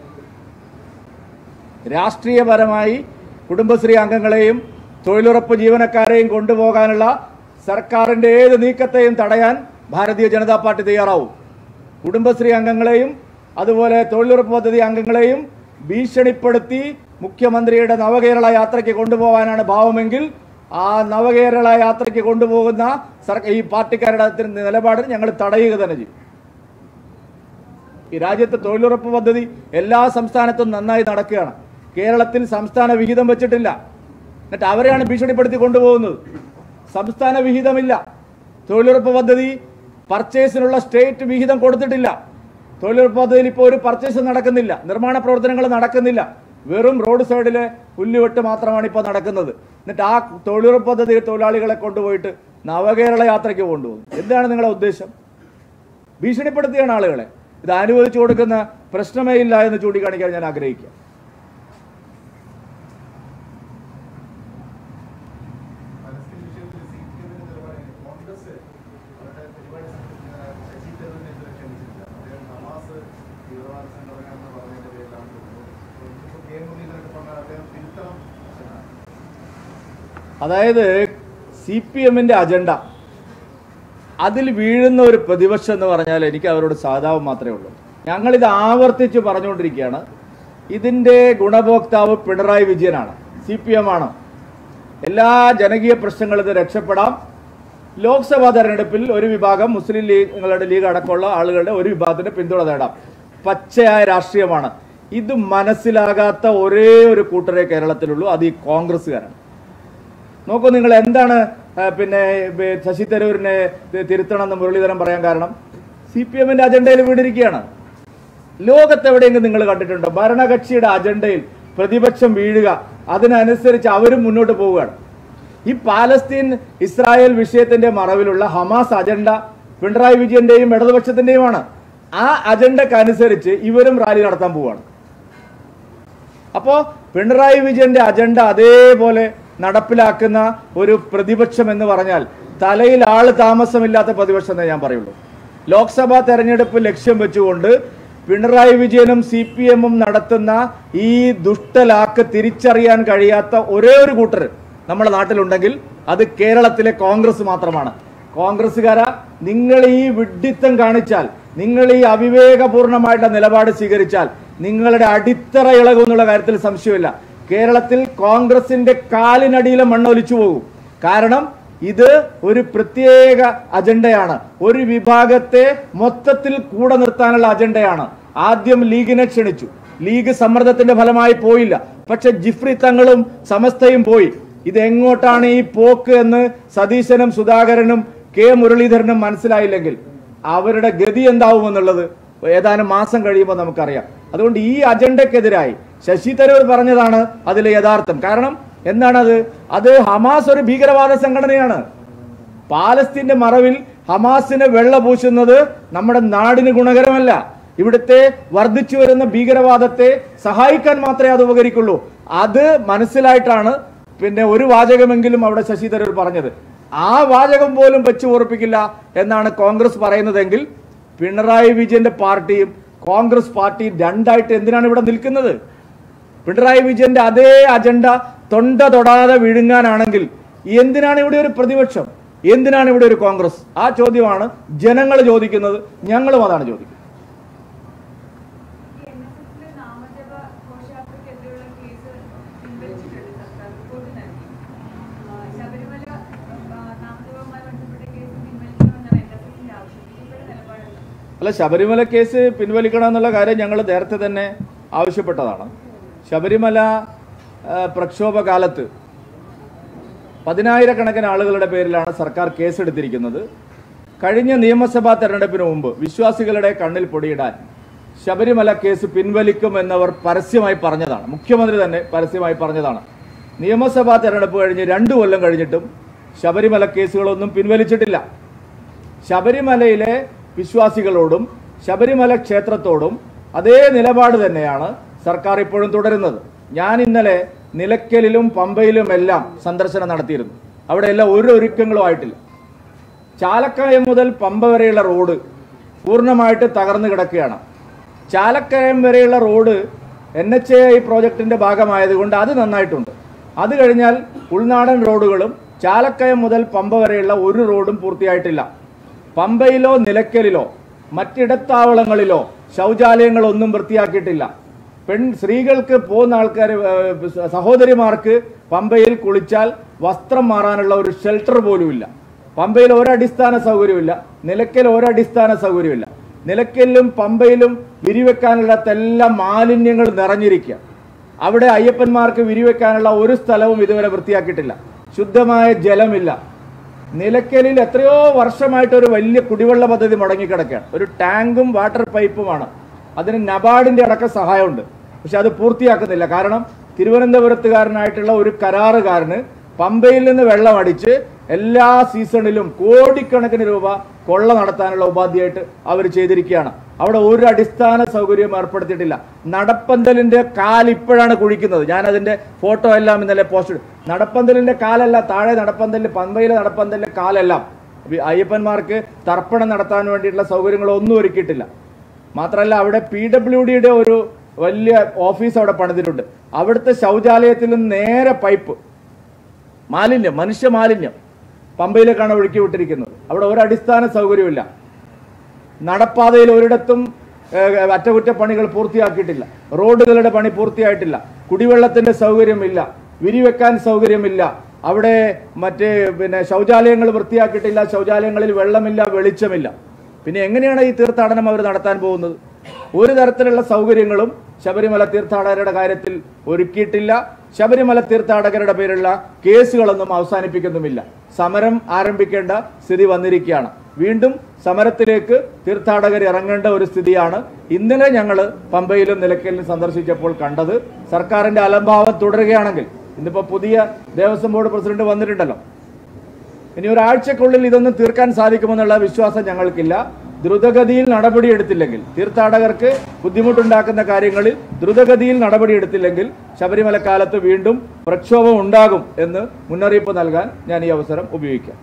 രാഷ്ട്രീയപരമായി കുടുംബശ്രീ അംഗങ്ങളെയും തൊഴിലുറപ്പ് ജീവനക്കാരെയും കൊണ്ടുപോകാനുള്ള സർക്കാരിൻ്റെ ഏത് നീക്കത്തെയും തടയാൻ ഭാരതീയ ജനതാ പാർട്ടി തയ്യാറാവും കുടുംബശ്രീ അംഗങ്ങളെയും അതുപോലെ തൊഴിലുറപ്പ് പദ്ധതി അംഗങ്ങളെയും ഭീഷണിപ്പെടുത്തി മുഖ്യമന്ത്രിയുടെ നവകേരള യാത്രയ്ക്ക് കൊണ്ടുപോകാനാണ് ഭാവമെങ്കിൽ ആ നവകേരള യാത്രയ്ക്ക് കൊണ്ടുപോകുന്ന സർ- ഈ പാർട്ടിക്കാരുടെ നിലപാടിന് ഞങ്ങൾ തടയുക തന്നെ ചെയ്യും ഈ രാജ്യത്തെ തൊഴിലുറപ്പ് പദ്ധതി എല്ലാ സംസ്ഥാനത്തും നന്നായി നടക്കുകയാണ് കേരളത്തിൽ സംസ്ഥാന വിഹിതം വെച്ചിട്ടില്ല എന്നിട്ട് അവരെയാണ് ഭീഷണിപ്പെടുത്തി കൊണ്ടുപോകുന്നത് സംസ്ഥാന വിഹിതമില്ല തൊഴിലുറപ്പ് പദ്ധതി പർച്ചേസിനുള്ള സ്റ്റേറ്റ് വിഹിതം കൊടുത്തിട്ടില്ല തൊഴിലുറപ്പ് പദ്ധതിയിൽ ഇപ്പോൾ ഒരു പർച്ചേസ് നടക്കുന്നില്ല നിർമ്മാണ പ്രവർത്തനങ്ങൾ നടക്കുന്നില്ല വെറും റോഡ് സൈഡിലെ പുല്ലുവെട്ട് മാത്രമാണ് ഇപ്പോൾ നടക്കുന്നത് എന്നിട്ട് ആ തൊഴിലുറപ്പ് പദ്ധതി തൊഴിലാളികളെ കൊണ്ടുപോയിട്ട് നവകേരള യാത്രയ്ക്ക് കൊണ്ടുപോകും എന്താണ് നിങ്ങളുടെ ഉദ്ദേശം ഭീഷണിപ്പെടുത്തിയാണ് ആളുകളെ ഇത് അനുവദിച്ചു കൊടുക്കുന്ന പ്രശ്നമേ ഇല്ല എന്ന് ചൂണ്ടിക്കാണിക്കാൻ ഞാൻ ആഗ്രഹിക്കുക അതായത് സി പി എമ്മിൻ്റെ അജണ്ട അതിൽ വീഴുന്ന ഒരു പ്രതിപക്ഷം എന്ന് പറഞ്ഞാൽ എനിക്ക് അവരോട് സാധാവ് മാത്രമേ ഉള്ളൂ ഞങ്ങളിത് ആവർത്തിച്ച് പറഞ്ഞുകൊണ്ടിരിക്കുകയാണ് ഇതിൻ്റെ ഗുണഭോക്താവ് പിണറായി വിജയനാണ് സി പി എം ആണ് എല്ലാ ജനകീയ പ്രശ്നങ്ങളിൽ നിന്ന് രക്ഷപ്പെടാം ലോക്സഭാ തെരഞ്ഞെടുപ്പിൽ ഒരു വിഭാഗം മുസ്ലിം ലീഗുകളുടെ ലീഗ് അടക്കമുള്ള ആളുകളുടെ ഒരു വിഭാഗത്തിന് പിന്തുണ നേടാം പച്ചയായ രാഷ്ട്രീയമാണ് ഇത് മനസ്സിലാകാത്ത ഒരേ ഒരു കൂട്ടരേ കേരളത്തിലുള്ളൂ അത് ഈ കോൺഗ്രസ്സുകാരാണ് നോക്കൂ നിങ്ങൾ എന്താണ് ആ, പിന്നെ ബ- ശശി തരൂരിനെ തി- തിരുത്തണമെന്ന് മുരളീധരൻ പറയാൻ കാരണം സി പി എമ്മിന്റെ അജണ്ടയിൽ വീണിരിക്കുകയാണ് ലോകത്തെവിടെയെങ്കിലും നിങ്ങൾ കണ്ടിട്ടുണ്ടോ ഭരണകക്ഷിയുടെ അജണ്ടയിൽ പ്രതിപക്ഷം വീഴുക അതിനനുസരിച്ച് അവരും മുന്നോട്ട് പോവുകയാണ് ഈ പാലസ്തീൻ ഇസ്രായേൽ വിഷയത്തിന്റെ മറവിലുള്ള ഹമാസ് അജണ്ട പിണറായി വിജയന്റെയും ഇടതുപക്ഷത്തിന്റെയുമാണ് ആ അജണ്ടക്കനുസരിച്ച് ഇവരും റാലി നടത്താൻ പോവുകയാണ് അപ്പോ പിണറായി വിജയന്റെ അജണ്ട അതേപോലെ നടപ്പിലാക്കുന്ന ഒരു പ്രതിപക്ഷം എന്ന് പറഞ്ഞാൽ തലയിൽ ആള് താമസമില്ലാത്ത പ്രതിപക്ഷം എന്നേ ഞാൻ പറയുള്ളൂ ലോക്സഭാ തെരഞ്ഞെടുപ്പ് ലക്ഷ്യം വെച്ചുകൊണ്ട് പിണറായി വിജയനും സി പി എമ്മും നടത്തുന്ന ഈ ദുഷ്ടലാക്ക് തിരിച്ചറിയാൻ കഴിയാത്ത ഒരേ ഒരു കൂട്ടർ നമ്മുടെ നാട്ടിലുണ്ടെങ്കിൽ അത് കേരളത്തിലെ കോൺഗ്രസ് മാത്രമാണ് കോൺഗ്രസ്സുകാരാ നിങ്ങൾ ഈ വിഡ്ഢിത്തം കാണിച്ചാൽ നിങ്ങൾ ഈ അവിവേകപൂർണമായിട്ടുള്ള നിലപാട് സ്വീകരിച്ചാൽ നിങ്ങളുടെ അടിത്തറ ഇളകുമെന്നുള്ള കാര്യത്തിൽ സംശയമില്ല കേരളത്തിൽ കോൺഗ്രസിന്റെ കാലിനടിയിലെ മണ്ണൊലിച്ചു പോകും കാരണം ഇത് ഒരു പ്രത്യേക അജണ്ടയാണ് ഒരു വിഭാഗത്തെ മൊത്തത്തിൽ കൂടെ നിർത്താനുള്ള അജണ്ടയാണ് ആദ്യം ലീഗിനെ ക്ഷണിച്ചു ലീഗ് സമ്മർദ്ദത്തിന്റെ ഫലമായി പോയില്ല പക്ഷെ ജിഫ്രി തങ്ങളും സമസ്തയും പോയി ഇത് എങ്ങോട്ടാണ് ഈ പോക്ക് എന്ന് സതീശനും സുധാകരനും കെ മുരളീധരനും മനസ്സിലായില്ലെങ്കിൽ അവരുടെ ഗതി എന്താവുമെന്നുള്ളത് ഏതാനും മാസം കഴിയുമ്പോൾ നമുക്കറിയാം അതുകൊണ്ട് ഈ അജണ്ടക്കെതിരായി ശശി തരൂർ പറഞ്ഞതാണ് അതിലെ യഥാർത്ഥം കാരണം എന്താണത് അത് ഹമാസ് ഒരു ഭീകരവാദ സംഘടനയാണ് പാലസ്തീന്റെ മറവിൽ ഹമാസിനെ വെള്ള പൂശുന്നത് നമ്മുടെ നാടിന് ഗുണകരമല്ല ഇവിടുത്തെ വർദ്ധിച്ചു വരുന്ന ഭീകരവാദത്തെ സഹായിക്കാൻ മാത്രമേ അത് ഉപകരിക്കുള്ളൂ അത് മനസ്സിലായിട്ടാണ് പിന്നെ ഒരു വാചകമെങ്കിലും അവിടെ ശശി തരൂർ പറഞ്ഞത് ആ വാചകം പോലും വെച്ച് ഉറപ്പിക്കില്ല എന്നാണ് കോൺഗ്രസ് പറയുന്നതെങ്കിൽ പിണറായി വിജയന്റെ പാർട്ടിയും കോൺഗ്രസ് പാർട്ടിയും രണ്ടായിട്ട് എന്തിനാണ് ഇവിടെ നിൽക്കുന്നത് പിണറായി വിജയന്റെ അതേ അജണ്ട തൊണ്ട തൊടാതെ വിഴുങ്ങാനാണെങ്കിൽ എന്തിനാണ് ഇവിടെ ഒരു പ്രതിപക്ഷം എന്തിനാണ് ഇവിടെ ഒരു കോൺഗ്രസ് ആ ചോദ്യമാണ് ജനങ്ങൾ ചോദിക്കുന്നത് ഞങ്ങളും അതാണ് ചോദിക്കുന്നത് ഈ NSS-ലെ നാമജപ ഘോഷയാത്രയ്ക്കെതിരെയുള്ള കേസ് പിൻവലിച്ചിട്ടുണ്ട് സർക്കാർ റിപ്പോർട്ട് നൽകി. ആ, ശബരിമല ആ, നാമജപവുമായി ബന്ധപ്പെട്ട കേസ് പിൻവലിക്കണമെന്നാണ് NSS-ന്റെ ആവശ്യം. ഇതിന്റെ നിലപാടെന്താണ്? അല്ല ശബരിമല കേസ് പിൻവലിക്കണം എന്നുള്ള കാര്യം ഞങ്ങൾ നേരത്തെ തന്നെ ആവശ്യപ്പെട്ടതാണ് ശബരിമല ആ, പ്രക്ഷോഭ കാലത്ത് പതിനായിരക്കണക്കിന് ആളുകളുടെ പേരിലാണ് സർക്കാർ കേസെടുത്തിരിക്കുന്നത് കഴിഞ്ഞ നിയമസഭാ തെരഞ്ഞെടുപ്പിന് മുമ്പ് വിശ്വാസികളുടെ കണ്ണിൽ പൊടിയിടാൻ ശബരിമല കേസ് പിൻവലിക്കും എന്നവർ പരസ്യമായി പറഞ്ഞതാണ് മുഖ്യമന്ത്രി തന്നെ പരസ്യമായി പറഞ്ഞതാണ് നിയമസഭാ തെരഞ്ഞെടുപ്പ് കഴിഞ്ഞ് രണ്ടു കൊല്ലം കഴിഞ്ഞിട്ടും ശബരിമല കേസുകളൊന്നും പിൻവലിച്ചിട്ടില്ല ശബരിമലയിലെ വിശ്വാസികളോടും ശബരിമല ക്ഷേത്രത്തോടും അതേ നിലപാട് തന്നെയാണ് സർക്കാർ ഇപ്പോഴും തുടരുന്നത് ഞാൻ ഇന്നലെ നിലയ്ക്കലിലും പമ്പയിലും എല്ലാം സന്ദർശനം നടത്തിയിരുന്നു അവിടെ എല്ലാം ഒരു ഒരുക്കങ്ങളും ആയിട്ടില്ല ചാലക്കയം മുതൽ പമ്പ വരെയുള്ള റോഡ് പൂർണ്ണമായിട്ട് തകർന്നു കിടക്കുകയാണ് ചാലക്കയം വരെയുള്ള road N H A I പ്രോജക്റ്റിന്റെ ഭാഗമായതുകൊണ്ട് അത് നന്നായിട്ടുണ്ട് അത് കഴിഞ്ഞാൽ ഉൾനാടൻ റോഡുകളും ചാലക്കയം മുതൽ പമ്പ വരെയുള്ള ഒരു റോഡും പൂർത്തിയായിട്ടില്ല പമ്പയിലോ നിലയ്ക്കലിലോ മറ്റിടത്താവളങ്ങളിലോ ശൗചാലയങ്ങളൊന്നും വൃത്തിയാക്കിയിട്ടില്ല പെൺ സ്ത്രീകൾക്ക് പോകുന്ന ആൾക്കാർ സഹോദരിമാർക്ക് പമ്പയിൽ കുളിച്ചാൽ വസ്ത്രം മാറാനുള്ള ഒരു ഷെൽട്ടർ പോലുമില്ല പമ്പയിൽ ഒരടിസ്ഥാന സൗകര്യമില്ല നിലയ്ക്കൽ ഒരടിസ്ഥാന സൗകര്യമില്ല നിലയ്ക്കലിലും പമ്പയിലും വിരിവെക്കാനുള്ളതെല്ലാം മാലിന്യങ്ങൾ നിറഞ്ഞിരിക്കുക അവിടെ അയ്യപ്പന്മാർക്ക് വിരിവെക്കാനുള്ള ഒരു സ്ഥലവും ഇതുവരെ വൃത്തിയാക്കിയിട്ടില്ല ശുദ്ധമായ ജലമില്ല നിലയ്ക്കലിൽ എത്രയോ വർഷമായിട്ട് ഒരു വലിയ കുടിവെള്ള പദ്ധതി മുടങ്ങിക്കിടക്കുകയാണ് ഒരു ടാങ്കും വാട്ടർ പൈപ്പുമാണ് അതിന് നബാർഡിന്റെ അടക്കം സഹായമുണ്ട് പക്ഷെ അത് പൂർത്തിയാക്കുന്നില്ല കാരണം തിരുവനന്തപുരത്തുകാരനായിട്ടുള്ള ഒരു കരാറുകാരന് പമ്പയിൽ നിന്ന് വെള്ളം അടിച്ച് എല്ലാ സീസണിലും കോടിക്കണക്കിന് രൂപ കൊള്ള നടത്താനുള്ള ഉപാധിയായിട്ട് അവർ ചെയ്തിരിക്കുകയാണ് അവിടെ ഒരു അടിസ്ഥാന സൗകര്യവും ഏർപ്പെടുത്തിയിട്ടില്ല നടപ്പന്തലിന്റെ കാൽ ഇപ്പോഴാണ് കുഴിക്കുന്നത് ഞാൻ അതിന്റെ ഫോട്ടോ എല്ലാം ഇന്നലെ പോസ്റ്റ് ഇട്ടു. നടപ്പന്തലിന്റെ കാലല്ല താഴെ നടപ്പന്തലിൽ പമ്പയിലെ നടപ്പന്തലിന്റെ കാലെല്ലാം വി- അയ്യപ്പന്മാർക്ക് തർപ്പണം നടത്താൻ വേണ്ടിയിട്ടുള്ള സൗകര്യങ്ങളൊന്നും ഒരുക്കിയിട്ടില്ല മാത്രമല്ല അവിടെ പി ഡബ്ല്യു ഡിയുടെ ഒരു വലിയ ഓഫീസ് അവിടെ പണിതിട്ടുണ്ട് അവിടുത്തെ ശൗചാലയത്തിൽ നിന്ന് നേരെ പൈപ്പ് മാലിന്യം മനുഷ്യ മാലിന്യം പമ്പയിലേക്കാണ് ഒഴുക്കി വിട്ടിരിക്കുന്നത് അവിടെ ഒരു അടിസ്ഥാന സൗകര്യമില്ല നടപ്പാതയിൽ ഒരിടത്തും ഏഹ്, അറ്റകുറ്റപ്പണികൾ പൂർത്തിയാക്കിയിട്ടില്ല റോഡുകളുടെ പണി പൂർത്തിയായിട്ടില്ല കുടിവെള്ളത്തിന്റെ സൗകര്യമില്ല വിരിവെക്കാൻ സൗകര്യമില്ല അവിടെ മറ്റേ പിന്നെ ശൗചാലയങ്ങൾ വൃത്തിയാക്കിയിട്ടില്ല ശൗചാലയങ്ങളിൽ വെള്ളമില്ല വെളിച്ചമില്ല പിന്നെ എങ്ങനെയാണ് ഈ തീർത്ഥാടനം അവർ നടത്താൻ പോകുന്നത് ഒരു തരത്തിലുള്ള സൗകര്യങ്ങളും ശബരിമല തീർത്ഥാടകരുടെ കാര്യത്തിൽ ഒരുക്കിയിട്ടില്ല ശബരിമല തീർത്ഥാടകരുടെ പേരുള്ള കേസുകളൊന്നും അവസാനിപ്പിക്കുന്നുമില്ല സമരം ആരംഭിക്കേണ്ട സ്ഥിതി വന്നിരിക്കുകയാണ് വീണ്ടും സമരത്തിലേക്ക് തീർത്ഥാടകർ ഇറങ്ങേണ്ട ഒരു സ്ഥിതിയാണ് ഇന്നലെ ഞങ്ങൾ പമ്പയിലും നിലയ്ക്കലിലും സന്ദർശിച്ചപ്പോൾ കണ്ടത് സർക്കാരിന്റെ അലംഭാവം തുടരുകയാണെങ്കിൽ ഇന്നിപ്പോ പുതിയ ദേവസ്വം ബോർഡ് പ്രസിഡന്റ് വന്നിട്ടുണ്ടല്ലോ ഇനി ഒരാഴ്ചക്കുള്ളിൽ ഇതൊന്നും തീർക്കാൻ സാധിക്കുമെന്നുള്ള വിശ്വാസം ഞങ്ങൾക്കില്ല ദ്രുതഗതിയിൽ നടപടിയെടുത്തില്ലെങ്കിൽ തീർത്ഥാടകർക്ക് ബുദ്ധിമുട്ടുണ്ടാക്കുന്ന കാര്യങ്ങളിൽ ദ്രുതഗതിയിൽ നടപടിയെടുത്തില്ലെങ്കിൽ ശബരിമല കാലത്ത് വീണ്ടും പ്രക്ഷോഭം ഉണ്ടാകും എന്ന് മുന്നറിയിപ്പ് നൽകാൻ ഞാൻ ഈ അവസരം ഉപയോഗിക്കാം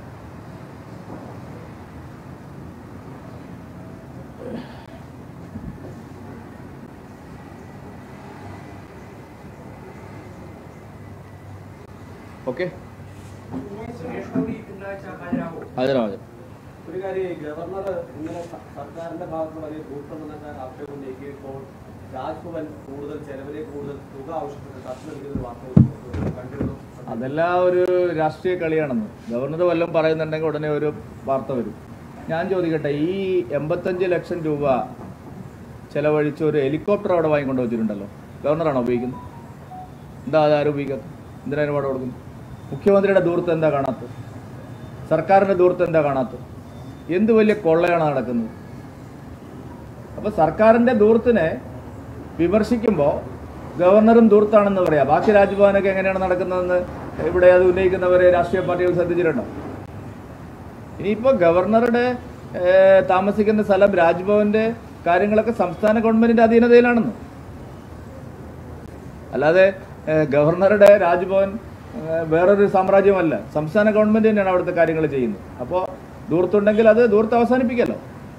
ഓക്കെ സുരേഷ് ഗോപി തിങ്കളാഴ്ച ഹാജരാകുമോ ഹാജരാജൻ ഒരു കാര്യം ഈ ഗവർണർ ഇന്നലെ സ- സർക്കാരിന്റെ ഭാഗത്ത് വലിയ ദൂർത്തുണ്ടെന്നൊക്കെ ആക്ഷേപം ഉന്നയിക്കുമ്പോൾ രാജ്ഭവൻ കൂടുതൽ ചെലവിലെ കൂടുതൽ തുക ആവശ്യപ്പെട്ട് കത്ത് നൽകുന്ന ഒരു വാർത്ത ഒരു കണ്ടിരുന്നു അതെല്ലാം ഒരു രാഷ്ട്രീയ കളിയാണെന്ന് ഗവർണർ വല്ലതും പറയുന്നുണ്ടെങ്കിൽ ഉടനെ ഒരു വാർത്ത വരും ഞാൻ ചോദിക്കട്ടെ ഈ എൺപത്തഞ്ച് ലക്ഷം രൂപ ചെലവഴിച്ച് ഒരു ഹെലികോപ്റ്റർ അവിടെ വാങ്ങിക്കൊണ്ട് വെച്ചിട്ടുണ്ടല്ലോ ഗവർണറാണോ ഉപയോഗിക്കുന്നത് എന്താ അത് ആരും ഉപയോഗിക്കാത്തത് എന്തിനാണ് പാട് കൊടുക്കുന്നത് മുഖ്യമന്ത്രിയുടെ ദൂരത്ത് എന്താ കാണാത്തത് സർക്കാരിന്റെ ദൂരത്ത് എന്താ കാണാത്തത് എന്ത് വലിയ കൊള്ളയാണ് നടക്കുന്നത് അപ്പൊ സർക്കാരിന്റെ ദൂരത്തിനെ വിമർശിക്കുമ്പോൾ ഗവർണറും ദൂർത്താണെന്ന് പറയാം ബാക്കി രാജ്ഭവനൊക്കെ എങ്ങനെയാണ് നടക്കുന്നതെന്ന് ഇവിടെ അത് ഉന്നയിക്കുന്നവരെ രാഷ്ട്രീയ പാർട്ടികൾ ശ്രദ്ധിച്ചിട്ടുണ്ടോ ഇനിയിപ്പോൾ ഗവർണറുടെ ഏഹ്, താമസിക്കുന്ന സ്ഥലം രാജ്ഭവന്റെ കാര്യങ്ങളൊക്കെ സംസ്ഥാന ഗവൺമെന്റിന്റെ അധീനതയിലാണെന്ന് അല്ലാതെ ഏഹ്, ഗവർണറുടെ രാജ്ഭവൻ ഏഹ്, വേറൊരു സാമ്രാജ്യമല്ല സംസ്ഥാന ഗവൺമെന്റ് തന്നെയാണ് അവിടുത്തെ കാര്യങ്ങൾ ചെയ്യുന്നത് അപ്പോൾ ദൂർത്തുണ്ടെങ്കിൽ അത് ദൂർത്ത് അവസാനിപ്പിക്കല്ലോ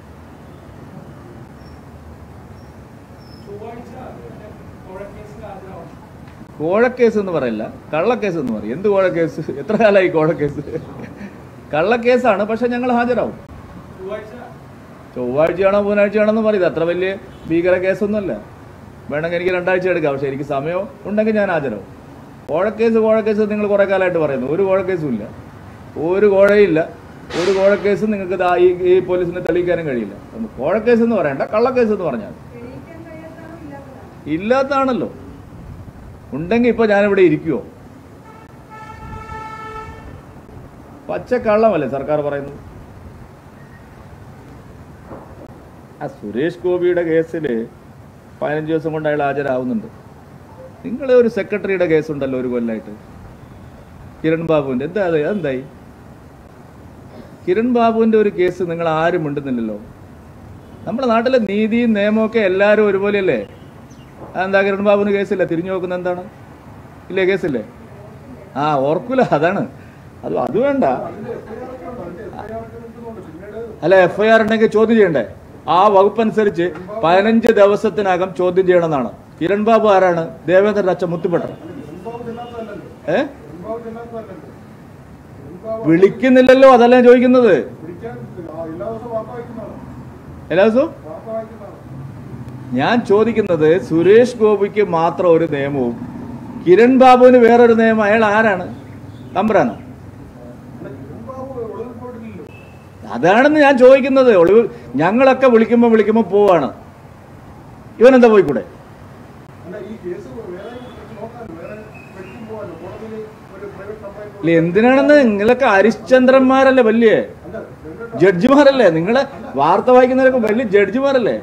ചൊവ്വാഴ്ച കോഴക്കേസിൽ ഹാജരാവും കോഴക്കേസ് എന്ന് പറയില്ല കള്ളക്കേസ് എന്ന് പറയും എന്ത് കോഴക്കേസ് എത്ര കാലമായി കോഴക്കേസ് കള്ളക്കേസാണ് പക്ഷെ ഞങ്ങൾ ഹാജരാവും ചൊവ്വാഴ്ച ചൊവ്വാഴ്ചയാണോ ബുധനാഴ്ചയാണോ എന്ന് പറയുന്നത് അത്ര വലിയ ഭീകര കേസൊന്നുമല്ല വേണമെങ്കിൽ എനിക്ക് രണ്ടാഴ്ച എടുക്കാം പക്ഷെ എനിക്ക് സമയം ഉണ്ടെങ്കിൽ ഞാൻ ഹാജരാവും കോഴക്കേസ് കോഴക്കേസ് നിങ്ങൾ കുറേ കാലമായിട്ട് പറയുന്നു ഒരു കോഴക്കേസും ഇല്ല ഒരു കോഴയില്ല ഒരു കോഴക്കേസും നിങ്ങൾക്ക് ദാ ഈ ഈ പോലീസിന് തെളിയിക്കാനും കഴിയില്ല ഒന്ന് കോഴക്കേസ് എന്ന് പറയണ്ട കള്ളക്കേസ് എന്ന് പറഞ്ഞാൽ മതി. തെളിയിക്കാൻ കഴിയാത്തതാണോ ഇല്ലാത്തതാണോ ഇല്ലാത്തതാണല്ലോ ഉണ്ടെങ്കിൽ ഇപ്പൊ ഞാനിവിടെ ഇരിക്കുവോ പച്ചക്കള്ളമല്ലേ സർക്കാർ പറയുന്നത് ആ സുരേഷ് ഗോപിയുടെ കേസിൽ പതിനഞ്ച് ദിവസം കൊണ്ട് അയാൾ ഹാജരാവുന്നുണ്ട് നിങ്ങളെ ഒരു സെക്രട്ടറിയുടെ കേസ് ഉണ്ടല്ലോ ഒരു കൊല്ലായിട്ട് കിരൺ ബാബുവിന്റെ എന്താ അത് എന്തായി കിരൺ ബാബുവിന്റെ ഒരു കേസ് നിങ്ങൾ ആരും മിണ്ടുന്നില്ലല്ലോ നമ്മുടെ നാട്ടിലെ നീതിയും നിയമമൊക്കെ എല്ലാവരും ഒരുപോലെയല്ലേ അതെന്താ കിരൺ ബാബുവിന് കേസില്ല തിരിഞ്ഞു നോക്കുന്ന എന്താണ് ഇല്ലേ കേസില്ലേ ആ ഓർക്കൂല അതാണ് അത് അത് വേണ്ട അല്ല എഫ് ഐ ആർ ഉണ്ടെങ്കിൽ ചോദ്യം ചെയ്യണ്ടേ ആ വകുപ്പ് അനുസരിച്ച് പതിനഞ്ച് ദിവസത്തിനകം ചോദ്യം ചെയ്യണമെന്നാണ് കിരൺ ബാബു ആരാണ് ദേവേന്ദ്രൻ അച്ഛൻ മുത്തുപെട്ടൻ ഏ വിളിക്കുന്നില്ലല്ലോ അതല്ല ഞാൻ ചോദിക്കുന്നത് എല്ലാ ദിവസവും ഞാൻ ചോദിക്കുന്നത് സുരേഷ് ഗോപിക്ക് മാത്രം ഒരു നിയമവും കിരൺ ബാബുവിന് വേറൊരു നിയമം അയാൾ ആരാണ് തമ്പ്രാനോ അതാണെന്ന് ഞാൻ ചോദിക്കുന്നത് ഒളിവ് ഞങ്ങളൊക്കെ വിളിക്കുമ്പോൾ വിളിക്കുമ്പോൾ പോവാണ് ഇവനെന്താ പോയിക്കൂടെ ഇല്ല എന്തിനാണെന്ന് നിങ്ങളൊക്കെ ഹരിശ്ചന്ദ്രന്മാരല്ലേ വലിയ ജഡ്ജിമാരല്ലേ നിങ്ങളെ വാർത്ത വായിക്കുന്നവരൊക്കെ വലിയ ജഡ്ജിമാരല്ലേ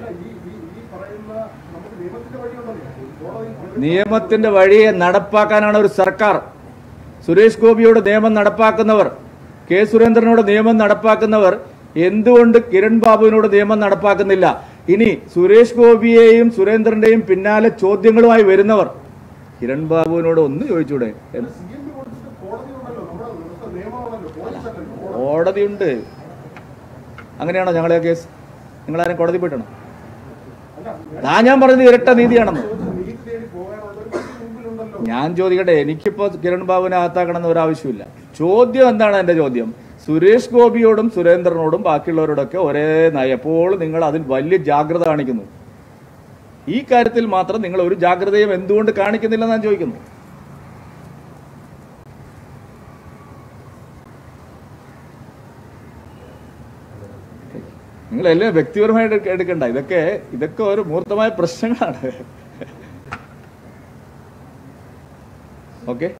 നിയമത്തിന്റെ വഴിയെ നടപ്പാക്കാനാണ് ഒരു സർക്കാർ സുരേഷ് ഗോപിയോട് നിയമം നടപ്പാക്കുന്നവർ കെ സുരേന്ദ്രനോട് നിയമം നടപ്പാക്കുന്നവർ എന്തുകൊണ്ട് കിരൺ ബാബുവിനോട് നിയമം നടപ്പാക്കുന്നില്ല ഇനി സുരേഷ് ഗോപിയെയും സുരേന്ദ്രന്റെയും പിന്നാലെ ചോദ്യങ്ങളുമായി വരുന്നവർ കിരൺ ബാബുവിനോട് ഒന്ന് ചോദിച്ചൂടെ എന്ന് കോടതിയുണ്ട് അങ്ങനെയാണോ ഞങ്ങളെ കേസ് നിങ്ങളാരും കോടതി പോയിട്ടാണോ അതാ ഞാൻ പറയുന്നത് ഇരട്ട നീതിയാണെന്ന് നീതി തേടി പോകാൻ ചെയ്യാനുള്ള ഒരു വഴി മുമ്പിലുണ്ടല്ലോ ഞാൻ ചോദിക്കട്ടെ എനിക്കിപ്പോ കിരൺ ബാബുവിനെ അകത്താക്കണമെന്ന് ഒരു ആവശ്യമില്ല ചോദ്യം എന്താണ് എന്റെ ചോദ്യം സുരേഷ് ഗോപിയോടും സുരേന്ദ്രനോടും ബാക്കിയുള്ളവരോടൊക്കെ ഒരേ നയം എപ്പോഴും നിങ്ങൾ അതിൽ വലിയ ജാഗ്രത കാണിക്കുന്നു ഈ കാര്യത്തിൽ മാത്രം നിങ്ങൾ ഒരു ജാഗ്രതയും എന്തുകൊണ്ട് കാണിക്കുന്നില്ലെന്ന് ഞാൻ ചോദിക്കുന്നു നിങ്ങളെല്ലാം വ്യക്തിപരമായിട്ട് എടുക്ക- എടുക്കണ്ട ഇതൊക്കെ ഇതൊക്കെ ഒരു മൂർത്തമായ പ്രശ്നങ്ങളാണ് ഓക്കെ